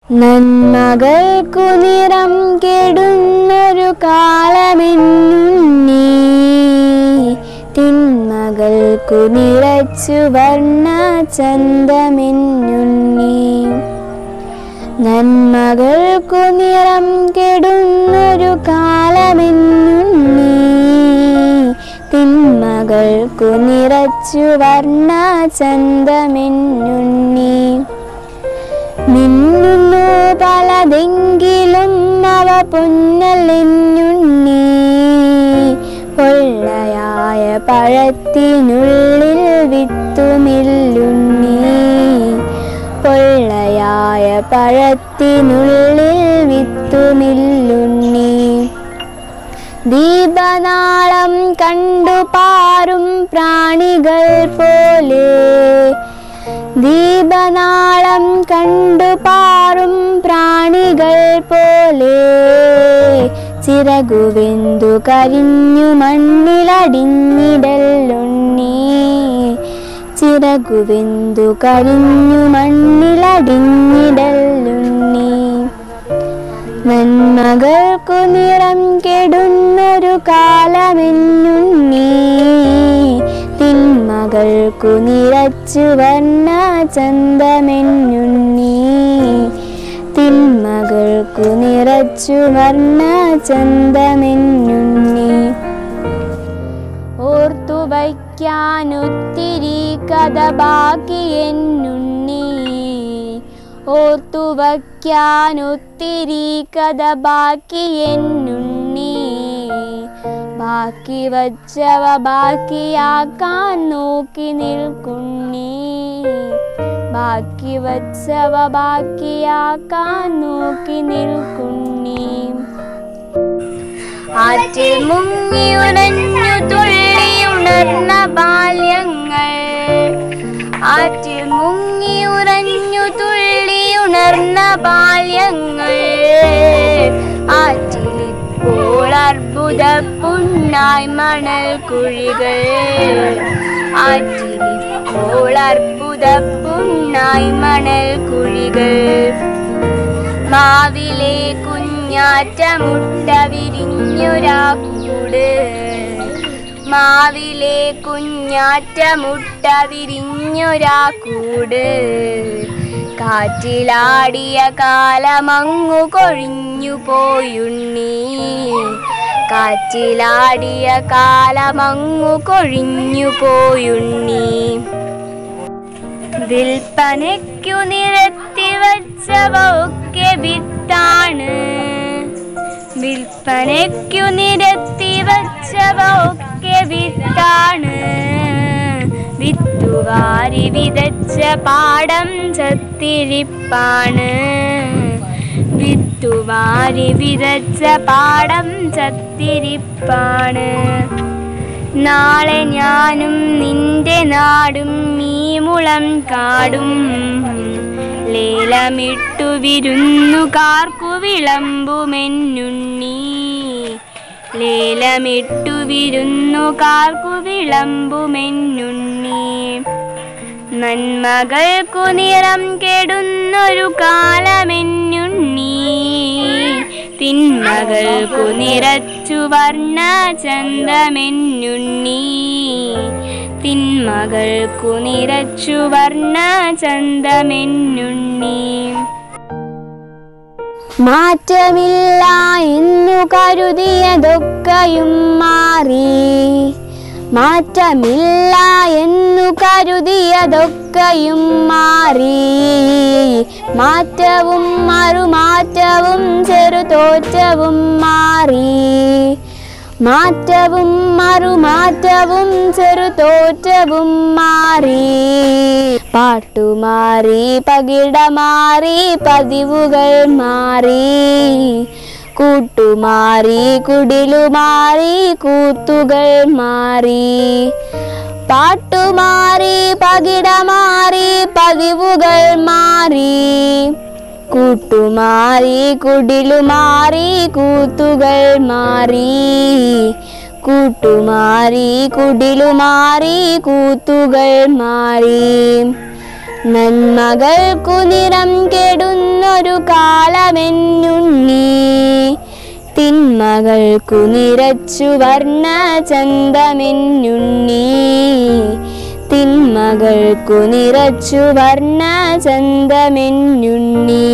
നന്മകൾക്കു നിറം കെടുന്നൊരു കാലമെന്നുണ്ണി തിന്മകൾക്കു നിറച്ചു വർണ്ണ ചന്തമെന്നുണ്ണി നന്മകൾക്കു നിറം കെടുന്നൊരു കാലമെന്നുണ്ണി തിന്മകൾക്കു നിറച്ചു വർണ്ണ ചന്തമെന്നുണ്ണി മിന്നുന്നു പലതെങ്കിലും അവ പൊന്നലെന്നുണ്ണി പൊള്ളയായ പഴത്തിനുള്ളിൽ വിത്തുമില്ലുണ്ണി പൊള്ളയായ പഴത്തിനുള്ളിൽ വിത്തുമില്ലുണ്ണി ദീപനാളം കണ്ടു പാറും പ്രാണികൾ പോലെ ദീപനാളം കണ്ടു പാറും പ്രാണികൾ പോലെ ചിറകുവെന്തു കരിഞ്ഞു മണ്ണിലടിഞ്ഞിടലുണ്ണി ചിറകുവെന്തു കരിഞ്ഞു മണ്ണിലടിഞ്ഞിടലുണ്ണി നന്മകൾക്കു നിറം കെടുന്നൊരു കാലമെന്നുണ്ണി തിന്മകൾക്കു നിറച്ചു വർണ്ണ ചന്തമെന്നുണ്ണി തിന്മകൾക്കു നിറച്ചു വർണ്ണ ചന്തമെന്നുണ്ണി ഓർത്തു വയ്ക്കാനൊത്തിരി കഥ ബാക്കിയെന്നുണ്ണി ഓർത്തു വയ്ക്കാനൊത്തിരി കഥ ബാക്കിയെന്നുണ്ണി ബാക്കി വച്ചവ ബാക്കിയാക്കാൻ നോക്കി നിൽക്കുന്നീ ബാക്കി വച്ചവ ബാക്കിയാക്കാൻ നോക്കി നിൽക്കുന്നീ ആറ്റിൽ മുങ്ങിയുണഞ്ഞു തുള്ളിയുണർന്ന ബാല്യങ്ങൾ ആറ്റിൽ മുങ്ങിയുറഞ്ഞു തുള്ളിയുണർന്ന ബാല്യങ്ങൾ ആറ്റിലിപ്പോൾ അർബുദ പുണ്ണായി മണൽ കുഴികൾ ആറ്റിലിപ്പോൾ അർബുദ പുണ്ണായി മണൽ കുഴികൾ മാവിലെ കുഞ്ഞാറ്റ മുട്ട വിരിഞ്ഞൊരാ കൂട് മാവിലെ കുഞ്ഞാറ്റ മുട്ട വിരിഞ്ഞൊരാ കൂട് കാറ്റിലാടിയ കാലമങ്ങു കൊഴിഞ്ഞു പോയുണ്ണി കാറ്റിലാടിയ കാലമങ്ങു കൊഴിഞ്ഞു പോയുണ്ണി വിൽപ്പനയ്ക്കു നിരത്തി വച്ചവ ഒക്കെ വിത്താണ് വിൽപ്പനയ്ക്കു നിരത്തി വച്ചവ ഒക്കെ വിത്താണ് വിത്തുവാരി വിതച്ച പാടം ചത്തിരിപ്പാണ് വിത്തുവാരി വിതച്ച പാടം ചത്തിരിപ്പാണ് നാളെ ഞാനും നിന്റെ നാടും ഈ മുളം കാടും ലേലമിട്ടു വിരുന്നുകാർക്കു വിളമ്പുമെന്നുണ്ണി ലേലമിട്ടു വിരുന്നുകാർക്കു വിളമ്പുമെന്നുണ്ണി നന്മകൾക്കു നിറം കെടുന്നൊരു കാലമെന്നുണ്ണി തിന്മകൾക്കു നിറച്ചു വർണ്ണ ചന്തമെന്നുണ്ണി തിന്മകൾക്കു നിറച്ചു വർണ്ണ ചന്തമെന്നുണ്ണി മാറ്റമില്ല എന്നു കരുതിയതൊക്കെയും മാറി മാറ്റമില്ല എന്നു കരുതിയതൊക്കെയും മാറി മാറ്റവും മറുമാറ്റവും ചെറുതോറ്റവും മാറി മാറ്റവും മറുമാറ്റവും ചെറുതോറ്റവും മാറി പാട്ടുമാറി പകിട മാറി പതിവുകൾ മാറി കൂട്ടുമാറി കുടിലുമാറി കൂത്തുകൾ മാറി പാട്ടുമാറി പകിട മാറി പതിവുകൾ മാറി കൂട്ടുമാറി കുടിലുമാറി കൂത്തുകൾ മാറി കൂട്ടുമാറി കുടിലുമാറി കൂത്തുകൾ മാറി നന്മകൾക്കു നിറം കെടുന്നൊരു കാലമെന്നുണ്ണി തിന്മകൾക്കു നിറച്ചു വർണ്ണ ചന്തമെന്നുണ്ണി തിന്മകൾക്കു നിറച്ചു വർണ്ണ ചന്തമെന്നുണ്ണി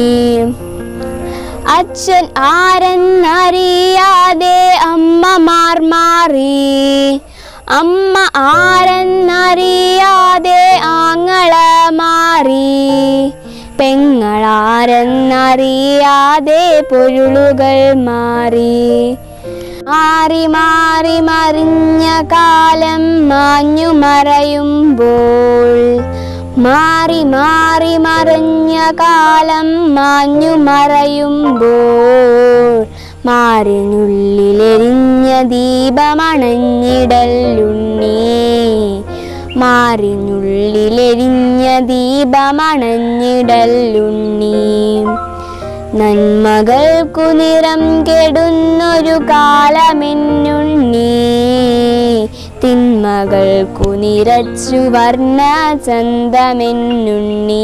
അച്ഛൻ ആരെന്നറിയാതെ അമ്മമാർ മാറി അമ്മ ആരെന്നറിയാതെ ആങ്ങള മാറി പെങ്ങളാരെന്നറിയാതെ പൊരുളുകൾ മാറി മാറി മാറി മറിഞ്ഞ കാലം മാഞ്ഞു മറയുമ്പോൾ മാറി മാറി മറിഞ്ഞ കാലം മാഞ്ഞു മറയുമ്പോൾ മാറിനുള്ളിലെരിഞ്ഞ ദീപമണഞ്ഞിടല്ലുണ്ണി മാറിനുള്ളിലെരിഞ്ഞ ദീപമണഞ്ഞിടല്ലുണ്ണി നന്മകൾക്കു നിറം കെടുന്നൊരു കാലമെന്നുണ്ണി തിന്മകൾക്കു നിറച്ചു വർണ്ണ ചന്തമെന്നുണ്ണി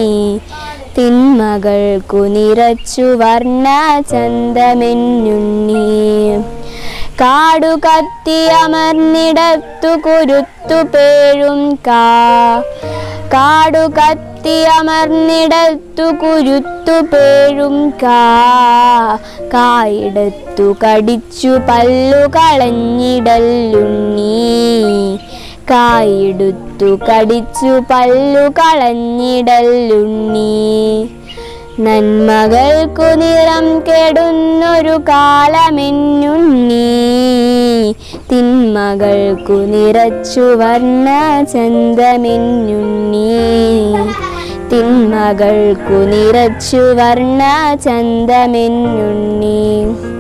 തിന്മകൾക്കു നിറച്ചു വർണ്ണ ചന്തമെന്നുണ്ണി കാടു കത്തിയമർന്നിടത്തു കുരുത്തു പേഴും കാ കാടു കത്തിയമർന്നിടത്തു കുരുത്തു പേഴും കാ കായിടത്തു കടിച്ചു പല്ലു കളഞ്ഞിടല്ലുണ്ണി കായിടുത്തു കടിച്ചു പല്ലു കളഞ്ഞിടല്ലുണ്ണി നന്മകൾക്കു നിറം കെടുന്നൊരു കാലമെന്നുണ്ണി തിന്മകൾക്കു നിറച്ചു വർണ്ണ ചന്തമെന്നുണ്ണി തിന്മകൾക്കു നിറച്ചു വർണ്ണ ചന്തമെന്നുണ്ണി